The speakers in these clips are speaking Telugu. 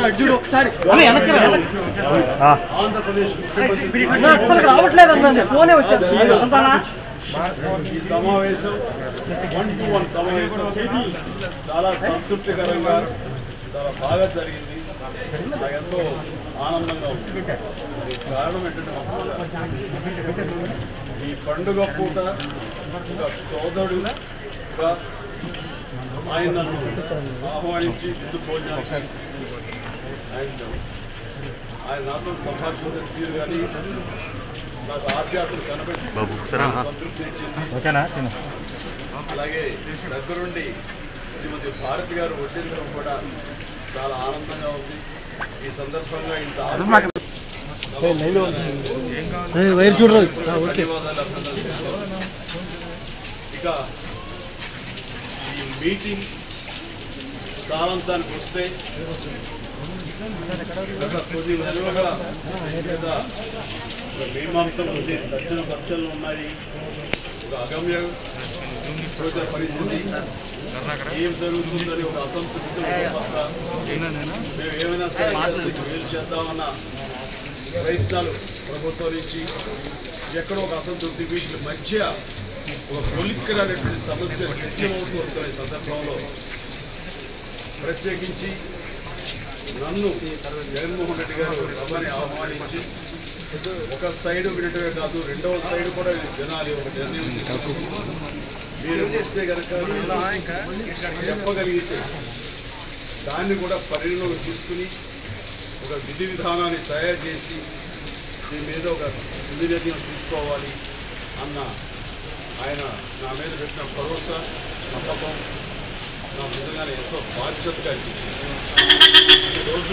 చూడు ఒకసారి అన్న, అస్సలు రావట్లేదు అన్న ఫోనే వచ్చేది ఈ సమావేశం వన్ టు వన్ సమావేశం చాలా సంతృప్తికరంగా చాలా బాగా జరిగింది నాకు ఎంతో ఆనందంగా ఉంది దీనికి కారణం ఏంటంటే మొట్టమొదట ఈ పండుగ పూట ఒక సోదరుడుగా ఆయన నన్ను ఆహ్వానించి విందు భోజనం ఆయన ఆయన నాతో సంభాషించిన తీరు కానీ నాకు ఆధ్యాత్మిక కనబడి సంతృప్తి ఇచ్చింది అలాగే దగ్గరుండి శ్రీమతి భారతి గారు వడ్డించడం కూడా చాలా ఆనందంగా ఉంది ఈ సందర్భంగా ఇంత ఆనందంగా వైర్ చూడరు ధన్యవాదాలు అభినందనలు. ఇక ఈ మీటింగ్ సారాంశానికి వస్తే గత కొద్ది నెలలుగా మీద ఒక మీమాంసలు ఉంది దర్శన ఖర్చులు ఉన్నాయి ఒక అగమ్య గోచర పరిస్థితి ఏం జరుగుతుందని ఒక అసంతృప్తి ఒక పక్క. మేము ఏమైనా సరే ఇండస్ట్రీకి మేలు చేద్దామన్న ప్రయత్నాలు ప్రభుత్వం నుంచి ఎక్కడో ఒక అసంతృప్తి వీటి మధ్య ఒక పొలిక్కరైనటువంటి సమస్య ముఖ్యమవుతూ వస్తున్న ఈ సందర్భంలో ప్రత్యేకించి నన్ను జగన్మోహన్ రెడ్డి గారు రమ్మని ఆహ్వానించి ఒక సైడ్ వినటమే కాదు రెండవ సైడ్ కూడా జనాలు ఒక నిర్ణయం తీసుకుంటున్నారు. మీరు వస్తే కనుక చెప్పగలిగితే దాన్ని కూడా పరిగణలోకి తీసుకుని ఒక విధి విధానాన్ని తయారు చేసి దీని మీద ఒక విధి నిర్ణయం తీసుకోవాలి అన్న ఆయన నా మీద పెట్టిన భరోసా నమ్మకం నా నిజంగానే ఎంతో బాధ్యతగా అనిపించింది ఈరోజు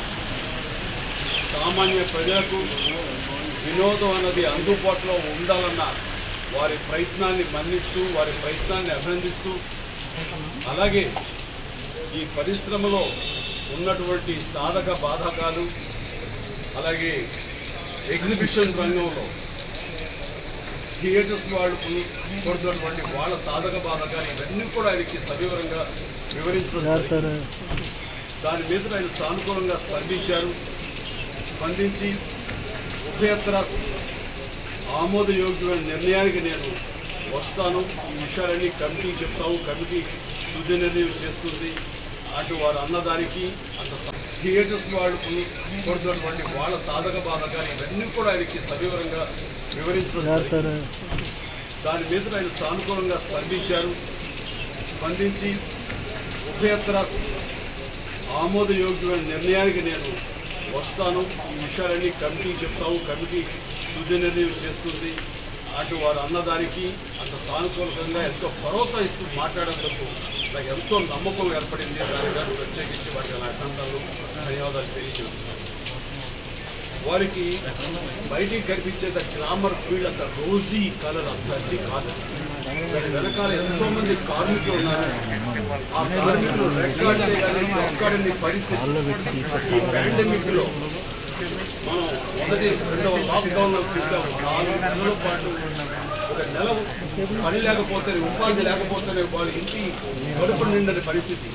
సామాన్య ప్రజలకు వినోదం అన్నది అందుబాటులో ఉండాలన్న వారి ప్రయత్నాన్ని మన్నిస్తూ వారి ప్రయత్నాన్ని అభినందిస్తూ అలాగే ఈ పరిశ్రమలో ఉన్నటువంటి సాధక బాధకాలు అలాగే ఎగ్జిబిషన్ రంగంలో థియేటర్స్ వాళ్ళు కొడుతున్నటువంటి వాళ్ళ సాధక బాధకాలు ఇవన్నీ కూడా ఆయనకి సవివరంగా వివరించడం జరిగింది. దాని మీద ఆయన సానుకూలంగా స్పందించారు స్పందించి ఉభయత్ర ఆమోదయోగ్యమైన నిర్ణయానికి నేను వస్తాను ఈ విషయాలన్నీ కమిటీ చెప్తాము కమిటీ తుది నిర్ణయం చేస్తుంది అటు వారు అన్నదానికి అంత స- థియేటర్స్ వాళ్ళు కొడుతున్నటువంటి వాళ్ళ సాధక బాధకాలు ఇవన్నీ కూడా ఆయనకి సవివరంగా వివరించడం జరిగింది. దాని మీద ఆయన సానుకూలంగా స్పందించారు స్పందించి ఉభయత్ర ఆమోదయోగ్యమైన నిర్ణయానికి నేను వస్తాను ఈ విషయాలన్నీ కమిటీ చెప్తాము కమిటీ తుది నిర్ణయం చేస్తుంది అటు వారు అన్నదానికి అంత సానుకూలంగా ఎంతో భరోసా ఇస్తూ మాట్లాడేందుకు నాకు ఎంతో నమ్మకం ఏర్పడింది దాని గారు ప్రత్యేకించి వారికి నా అభినందనలు ధన్యవాదాలు తెలియజేస్తున్నాను వారికి బయటికి కనిపించేంత గ్లామర్ ఫీల్డ్ అంత రోజీ కలర్ అంత అది కాదు దాని వెనకాల ఎంతో మంది కార్మికులు ఉన్నారు ఆ కార్మికులు రెక్కాడితే కానీ చొక్కాడని పరిస్థితి ఈ పాండమిక్ లో మనం మొదటి రెండవ లాక్డౌన్ లో చూసాము నాలుగు నెలల పాటు ఒక నెల పని లేకపోతే ఉపాధి లేకపోతేనే వాళ్ళ ఇంటి కడుపు నిండని పరిస్థితి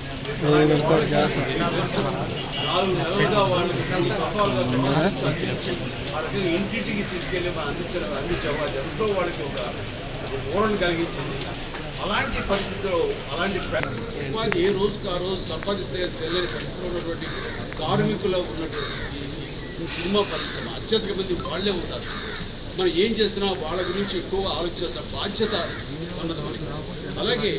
నాలుగు నెలలుగా వాళ్ళకి మూడు సఫాలుగా గ్రాసరీస్ అందించి వాళ్ళకి ఇంటింటికి తీసుకెళ్ళి మనం అందించడం అందించాము అది ఎంతో వాళ్ళకి ఒక ఊరణ కలిగించింది అలాంటి పరిస్థితిలో అలాంటి ప్ర- ఉపాధి ఏ రోజుకు ఆ రోజు సంపాదిస్తే తెలియని పరిస్థితిలో ఉన్నటువంటి కార్మికులు ఉన్నటువంటి ఈ సినిమా పరిశ్రమ అత్యధిక మంది వాళ్ళే ఉంటారు మనం ఏం చేసినా వాళ్ళ గురించి ఎక్కువగా ఆలోచించాల్సిన బాధ్యత ఉన్నది మనకి అలాగే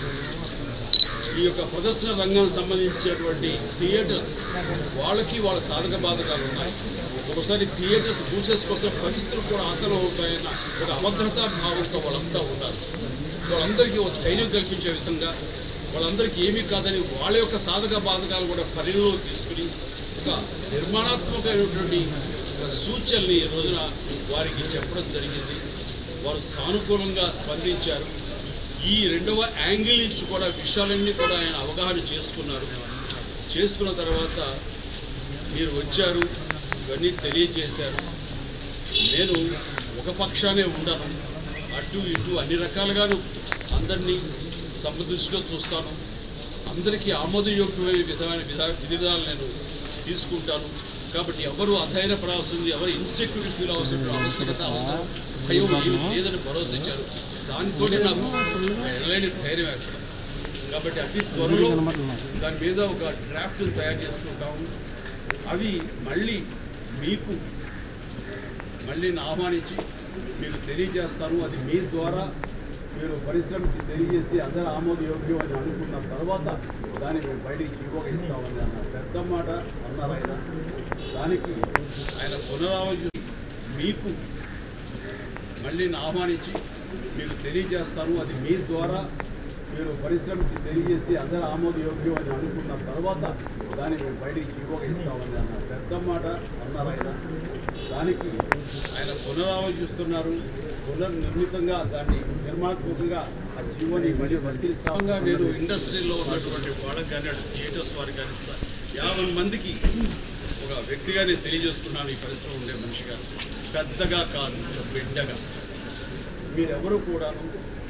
ఈ యొక్క ప్రదర్శన రంగానికి సంబంధించినటువంటి థియేటర్స్ వాళ్ళకి వాళ్ళ సాధక బాధకాలు ఉన్నాయి ఒకసారి థియేటర్స్ మూసేసుకొస్తున్న పరిస్థితులు కూడా ఆసనం అవుతాయన్న ఒక అభద్రతా భావంతో వాళ్ళంతా ఉంటారు వాళ్ళందరికీ ఒక ధైర్యం కల్పించే విధంగా వాళ్ళందరికీ ఏమీ కాదని వాళ్ళ యొక్క సాధక బాధకాలు కూడా పరిగణలోకి తీసుకుని ఒక నిర్మాణాత్మకమైనటువంటి ఒక సూచనని ఈ రోజున వారికి చెప్పడం జరిగింది వారు సానుకూలంగా స్పందించారు ఈ రెండవ యాంగిల్ నుంచి కూడా విషయాలన్నీ కూడా ఆయన అవగాహన చేసుకున్నారు చేసుకున్న తర్వాత మీరు వచ్చారు ఇవన్నీ తెలియజేశారు నేను ఒక పక్షానే ఉండను అటు ఇటు అన్ని రకాలుగాను అందరినీ సమదృష్టిలో చూస్తాను అందరికీ ఆమోదయోగ్యమైన విధమైన విధా విధానాలు నేను తీసుకుంటాను కాబట్టి ఎవరు అధైర్యపడాల్సింది ఎవరు ఇన్సెక్యూరిటీ ఫీల్ అవ్వాల్సిన ఆవశ్యకత అవసరం భయం ఏం లేదని భరోసా ఇచ్చారు దానితోనే నాకు ఎనలేని ధైర్యం ఏర్పడింది కాబట్టి అతి త్వరలో దాని మీద ఒక డ్రాఫ్ట్ తయారు చేసుకుంటాము అది మళ్ళీ మీకు మళ్ళీ నా ఆహ్వానించి మీకు తెలియజేస్తాను అది మీ ద్వారా మీరు పరిశ్రమకి తెలియజేసి అందరూ ఆమోదయోగ్యం అని అనుకున్న తర్వాత దాన్ని మేము బయటికి జీవోగా ఇస్తామని అన్న పెద్ద మాట అన్నారు ఆయన దానికి ఆయన పునరాలోచి మీకు మళ్ళీ నా ఆహ్వానించి మీకు తెలియజేస్తాను అది మీ ద్వారా మీరు పరిశ్రమకి తెలియజేసి అందరూ ఆమోదయోగ్యం అని అనుకున్న తర్వాత దాన్ని మేము బయటికి జీవోగా ఇస్తామని అన్న పెద్ద మాట అన్నారు ఆయన దానికి ఆయన పునరాలోచిస్తున్నారు పునర్నిర్మితంగా దాన్ని నిర్మాణాత్మకంగా ఆ జీవోని మళ్ళీ పరిశీలిస్తామంగా నేను ఇండస్ట్రీలో ఉన్నటువంటి వాళ్ళకి కానీ అటు థియేటర్స్ వారికి కానీ స- యాభై మందికి ఒక వ్యక్తిగా నేను తెలియజేస్తున్నాను ఈ పరిశ్రమ ఉండే మనిషిగా పెద్దగా కాదు ఒక బిడ్డగా మీరెవరు కూడాను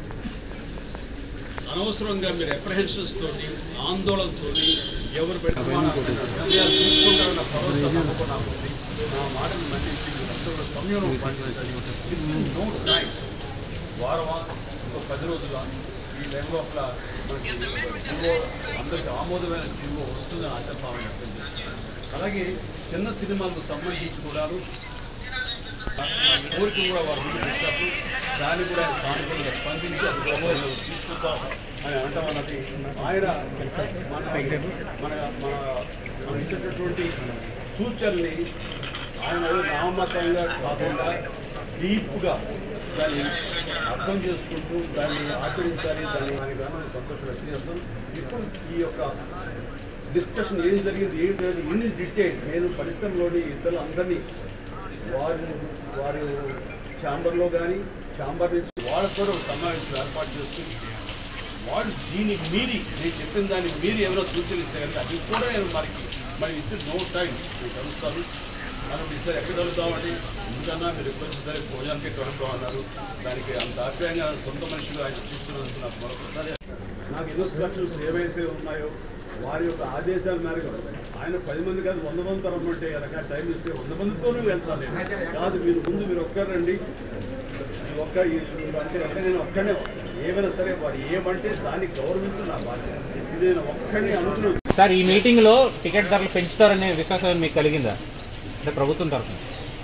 అనవసరంగా మీరు అప్రహెన్షన్స్ తోటి ఆందోళనతోటి ఎవరు పెట్టుకున్నారన్న భరోసా నమ్మకం నాకు ఉంది నా మాటను మన్నించి మీరందరూ కూడా సంయమనం పాటించాలి నో టైం వారమా ఇంకో పది రోజుల ఈ టైం లోపల మనకి జీవో అందరికి ఆమోదమైన జీవో వస్తుందని ఆశాభావం వ్యక్తం చేస్తున్నాను అలాగే చిన్న సినిమాలకు సంబంధించి కూడాను కోరిక కూడా వారు ముందు పెట్టినప్పుడు దాన్ని కూడా ఆయన సానుకూలంగా స్పందించి అది కూడా మేము తీసుకుంటాం అని అంటాం అన్నది ఆయన మన మన మన మన ఇచ్చేటటువంటి సూచనల్ని ఆయన ఏదో నామమాత్రంగా కాకుండా డీప్గా దాన్ని అర్థం చేసుకుంటూ దాన్ని ఆచరించాలి దాన్ని దాని గాను సంతోషం వ్యక్తం చేస్తాం ఇప్పుడు ఈ యొక్క డిస్కషన్ ఏం జరిగింది ఏంటంటే ఇన్ డీటెయిల్ నేను పరిశ్రమలోని ఇద్దరు అందరినీ వారి వారి ఛాంబర్లో కానీ ఛాంబర్ నుంచి వాళ్ళతో ఒక సమావేశం ఏర్పాటు చేస్తూ వాళ్ళు దీనికి మీరి నేను చెప్పిన దాన్ని మీరి ఎవరో సూచనలు ఇస్తే కనుక అది కూడా నేను మనకి మరి ఇద్దరు నో టైం నేను కలుస్తాను మనం ఈసారి ఎక్కడ కలుద్దామండి ఎందుకన్నా మీరు ఎప్పుడు సరే భోజనానికి కలుద్దాం అన్నారు దానికి అంత ఆప్యాయంగా సొంత మనుషులు ఆయన చూస్తున్నందుకు నాకు మరొకసారి నాకు ఇన్స్ట్రక్షన్స్ ఏవైతే ఉన్నాయో వారి యొక్క ఆదేశాల మేరకు ఆయన పది మంది కాదు వంద మంది రమ్మంటే కనుక టైం ఇస్తే వంద మందితోనూ వెళ్తాను నేను. కాదు మీరు ముందు మీరు ఒక్కరండి ఈ ఒక్క ఈ- అంటే అంటే నేను ఒక్కనే ఏమైనా సరే వారు ఏమంటే దాన్ని గౌరవించు నా బాధ్యత ఇది నేను ఒక్కడిని అనుకున్నాను సార్ ఈ మీటింగ్ లో టికెట్ ధరలు పెంచుతారనే విశ్వాసం మీకు కలిగిందా అంటే ప్రభుత్వం తరఫున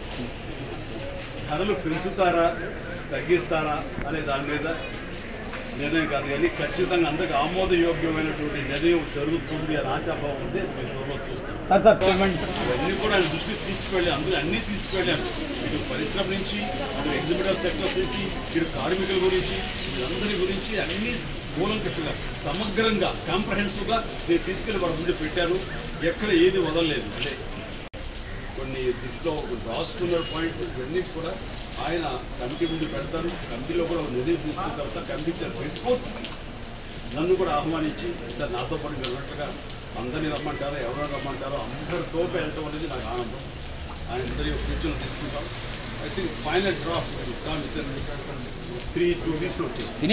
ధరలు పెంచుతారా తగ్గిస్తారా అనే దాని మీద నిర్ణయం కాదు కానీ ఖచ్చితంగా అందరికి ఆమోదయోగ్యమైనటువంటి నిర్ణయం జరుగుతుంది అని ఆశాభావం ఉంది అది మీరు త్వరలో చూస్తారు సార్ సార్ పేమెంట్ ఇవన్నీ కూడా ఆయన దృష్టికి తీసుకువెళ్ళి అందులో అన్నీ తీసుకువెళ్ళాను ఇటు పరిశ్రమ నుంచి అటు ఎగ్జిబిటర్ సెక్టర్స్ నుంచి ఇటు కార్మికుల గురించి వీళ్ళందరి గురించి అన్ని మూలంకషంగా సమగ్రంగా కాంప్రహెన్సివ్గా నేను తీసుకెళ్ళి వారి ముందు పెట్టాను ఎక్కడ ఏది వదలలేదు అంటే కొన్ని దీంట్లో రాసుకున్న పాయింట్ ఇవన్నీ కూడా ఆయన కమిటీ ముందు పెడతారు కమిటీలో కూడా ఒక నిర్ణయం తీసుకున్న తర్వాత కమిటీ రిపోర్ట్ నన్ను కూడా ఆహ్వానించి సార్ నాతో పాటు మీరు ఉన్నట్టుగా అందరినీ రమ్మంటారో ఎవరో రమ్మంటారో అందరితో వెళ్ళటం అనేది నాకు ఆనందం ఆయన అందరి యొక్క సూచనలు తీసుకుంటాం I think final draft three two weeks వచ్చేస్తుంది